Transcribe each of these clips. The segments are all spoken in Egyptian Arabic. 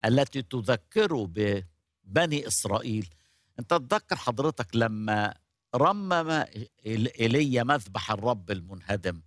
التي تذكره ببني إسرائيل أنت تذكر حضرتك لما رمم إيليا مذبح الرب المنهدم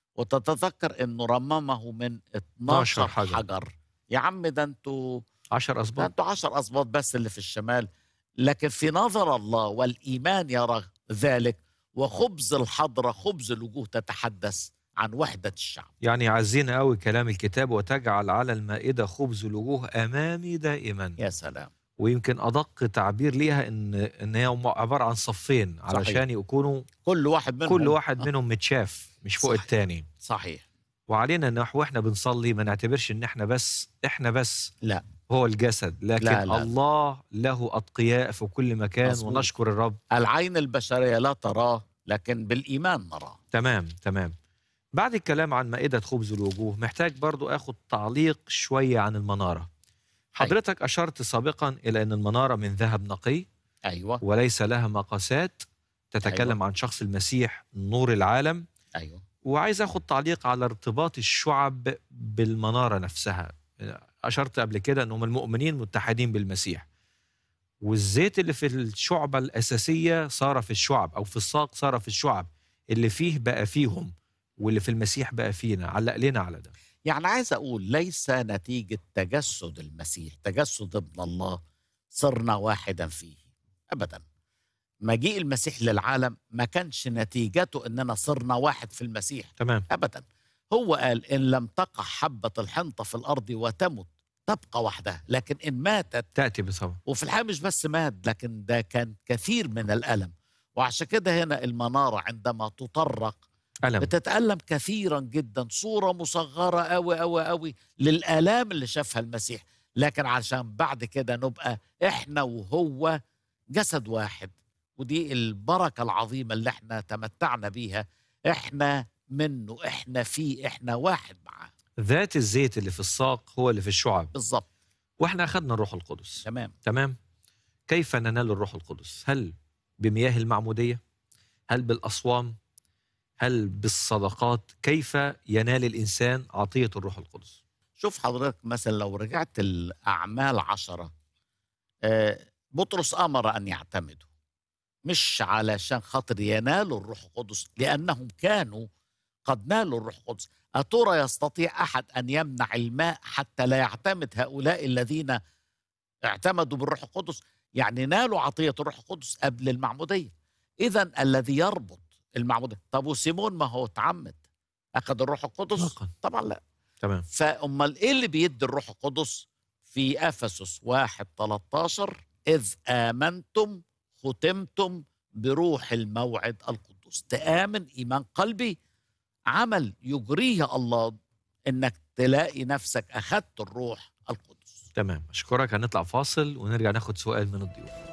وتتذكر أنه رممه من 12 حجر, حجر. يا عم ده أنتوا 10 ده أسباط أنتوا 10 أسباط بس اللي في الشمال لكن في نظر الله والإيمان يرى ذلك وخبز الحضرة خبز الوجوه تتحدث عن وحدة الشعب يعني يعزينا قوي كلام الكتاب وتجعل على المائدة خبز الوجوه أمامي دائما يا سلام ويمكن أدق تعبير ليها إن إن هي عبارة عن صفين علشان يكونوا كل واحد منهم كل واحد منهم متشاف مش فوق صحيح. التاني صحيح وعلينا ان إح- واحنا بنصلي ما نعتبرش ان احنا بس احنا بس لا هو الجسد لكن لا، لا. الله له اتقياء في كل مكان مظبوط. ونشكر الرب العين البشرية لا تراه لكن بالإيمان نراه تمام تمام بعد الكلام عن مائدة خبز الوجوه محتاج برضو اخد تعليق شوية عن المنارة حضرتك أشرت سابقا إلى أن المنارة من ذهب نقي أيوة وليس لها مقاسات تتكلم أيوة. عن شخص المسيح نور العالم أيوة وعايز اخد تعليق على ارتباط الشعب بالمناره نفسها اشرت قبل كده انهم المؤمنين متحدين بالمسيح والزيت اللي في الشعبه الاساسيه صار في الشعب او في الساق صار في الشعب اللي فيه بقى فيهم واللي في المسيح بقى فينا علق لنا على ده يعني عايز أقول ليس نتيجة تجسد المسيح تجسد ابن الله صرنا واحدا فيه أبدا مجيء المسيح للعالم ما كانش نتيجته أننا صرنا واحد في المسيح تمام ابدا هو قال ان لم تقع حبه الحنطه في الارض وتمت تبقى وحدها لكن ان ماتت تاتي بصبر وفي الحقيقه مش بس مات لكن ده كان كثير من الالم وعشان كده هنا المناره عندما تطرق الم بتتالم كثيرا جدا صوره مصغره قوي قوي قوي للالام اللي شافها المسيح لكن عشان بعد كده نبقى احنا وهو جسد واحد ودي البركه العظيمه اللي احنا تمتعنا بيها احنا منه احنا فيه احنا واحد معاه ذات الزيت اللي في الساق هو اللي في الشعب بالظبط واحنا اخذنا الروح القدس تمام تمام كيف ننال الروح القدس هل بمياه المعمودية هل بالأصوام هل بالصدقات كيف ينال الإنسان عطية الروح القدس شوف حضرتك مثلا لو رجعت الأعمال عشرة آه، بطرس أمر أن يعتمدوا مش علشان خاطر ينالوا الروح القدس لأنهم كانوا قد نالوا الروح القدس أترى يستطيع أحد أن يمنع الماء حتى لا يعتمد هؤلاء الذين اعتمدوا بالروح القدس يعني نالوا عطية الروح القدس قبل المعمودية إذا الذي يربط المعمودية طب وسيمون ما هو اتعمد أخذ الروح القدس إطلاقاً. طبعا لا تمام فأمال إيه اللي بيدي الروح القدس في أفسس واحد 13 إذ آمنتم ختمتم بروح الموعد القدوس تآمن إيمان قلبي عمل يجريه الله إنك تلاقي نفسك أخذت الروح القدس تمام أشكرك هنطلع فاصل ونرجع ناخد سؤال من الضيوف